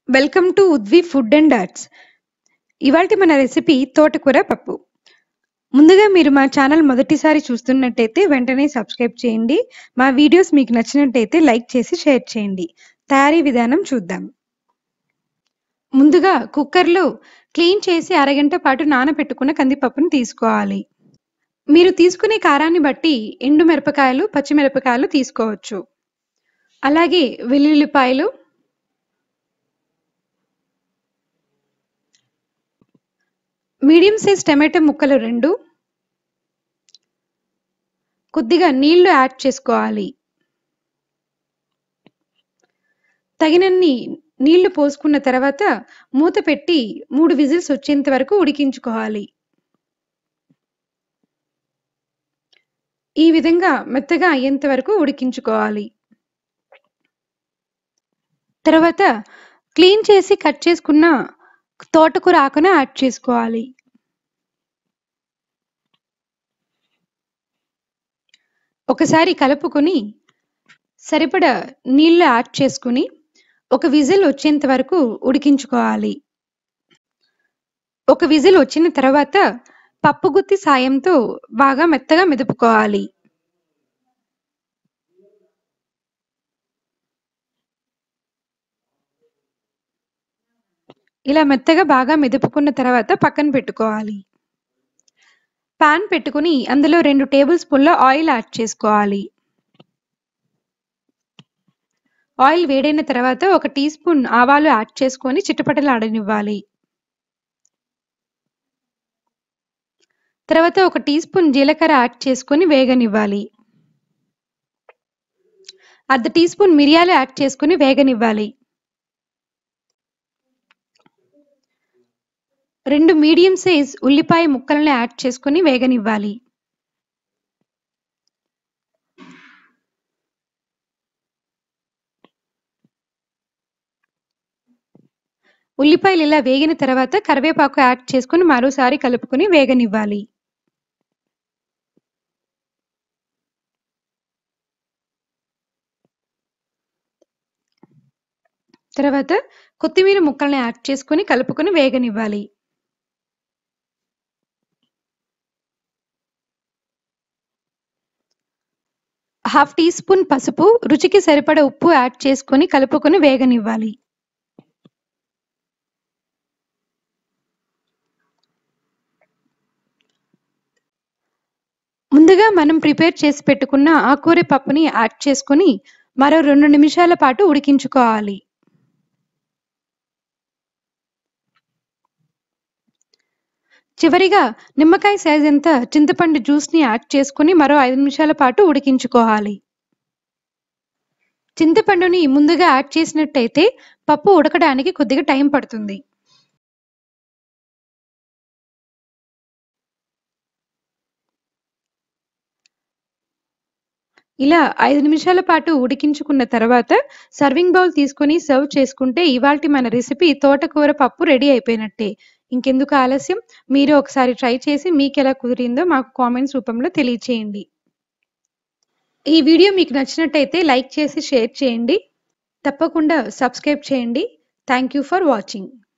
welcome to Udvi food and arts ఇవాల్టి మన recipe తోటకూర పప్పు ముందుగా మీరు మా ఛానల్ మొదటిసారి చూస్తున్నట్టయితే వెంటనే సబ్స్క్రైబ్ చేయండి మా వీడియోస్ మీకు నచ్చినట్టయితే లైక్ చేసి షేర్ చేయండి తయారీ విధానం చూద్దాం ముందుగా కుక్కర్లో క్లీన్ చేసి అరగంట పాటు నానబెట్టుకున్న కందిపప్పును తీసుకోవాలి మీరు తీసుకునే కారాన్ని బట్టి ఎండు మిరపకాయలు పచ్చిమిరపకాయలు తీసుకోవచ్చు అలాగే వెల్లుల్లిపాయలు మీడియం సైజ్ టమాటో ముక్కలు రెండు కొద్దిగా నీళ్లు యాడ్ చేసుకోవాలి తగినన్ని నీళ్లు పోసుకున్న తర్వాత మూత పెట్టి మూడు విజిల్స్ వచ్చేంత వరకు ఉడికించుకోవాలి ఈ విధంగా మెత్తగా అయ్యేంత వరకు ఉడికించుకోవాలి తర్వాత క్లీన్ చేసి కట్ చేసుకున్న తోటకూర ఆకున యాడ్ చేసుకోవాలి ఒకసారి కలుపుకొని సరిపడా నీళ్లు యాడ్ చేసుకుని ఒక విజిల్ వచ్చేంత వరకు ఉడికించుకోవాలి ఒక విజిల్ వచ్చిన తర్వాత పప్పు గుత్తి సాయంతో బాగా మెత్తగా మెదుపుకోవాలి ఇలా మెత్తగా బాగా మెదుపుకున్న తర్వాత పక్కన పెట్టుకోవాలి పాన్ పెట్టుకుని అందులో రెండు టేబుల్ స్పూన్ల ఆయిల్ యాడ్ చేసుకోవాలి ఆయిల్ వేడైన తర్వాత ఒక టీ స్పూన్ ఆవాలు యాడ్ చేసుకొని చిట్టపటలాడనివ్వాలి తర్వాత ఒక టీ స్పూన్ జీలకర్ర యాడ్ చేసుకొని వేగనివ్వాలి అర్ధ టీ స్పూన్ మిరియాలు యాడ్ చేసుకుని వేగనివ్వాలి రెండు మీడియం సైజ్ ఉల్లిపాయ ముక్కలను యాడ్ చేసుకుని వేగనివ్వాలి ఉల్లిపాయలు ఇలా వేగిన తర్వాత కరివేపాకు యాడ్ చేసుకుని మరోసారి కలుపుకొని వేగనివ్వాలి తర్వాత కొత్తిమీర ముక్కల్ని యాడ్ చేసుకుని కలుపుకొని వేగనివ్వాలి హాఫ్ టీ స్పూన్ పసుపు రుచికి సరిపడ ఉప్పు యాడ్ చేసుకొని కలుపుకొని వేగనివ్వాలి ముందుగా మనం ప్రిపేర్ చేసి పెట్టుకున్న ఆకూర పప్పుని యాడ్ చేసుకుని మరో రెండు నిమిషాల పాటు ఉడికించుకోవాలి చివరిగా నిమ్మకాయ సైజ్ ఎంత చింతపండు జ్యూస్ని యాడ్ చేసుకుని మరో ఐదు నిమిషాల పాటు ఉడికించుకోవాలి చింతపండుని ముందుగా యాడ్ చేసినట్టయితే పప్పు ఉడకడానికి కొద్దిగా టైం పడుతుంది ఇలా ఐదు నిమిషాల పాటు ఉడికించుకున్న తర్వాత సర్వింగ్ బౌల్ తీసుకుని సర్వ్ చేసుకుంటే ఇవాల్టి మన రెసిపీ తోటకూర పప్పు రెడీ అయిపోయినట్టే ఇంకెందుకు ఆలస్యం మీరు ఒకసారి ట్రై చేసి మీకు ఎలా కుదిరిందో మాకు కామెంట్స్ రూపంలో తెలియచేయండి ఈ వీడియో మీకు నచ్చినట్టయితే లైక్ చేసి షేర్ చేయండి తప్పకుండా సబ్స్క్రైబ్ చేయండి థ్యాంక్ యూ ఫర్ వాచింగ్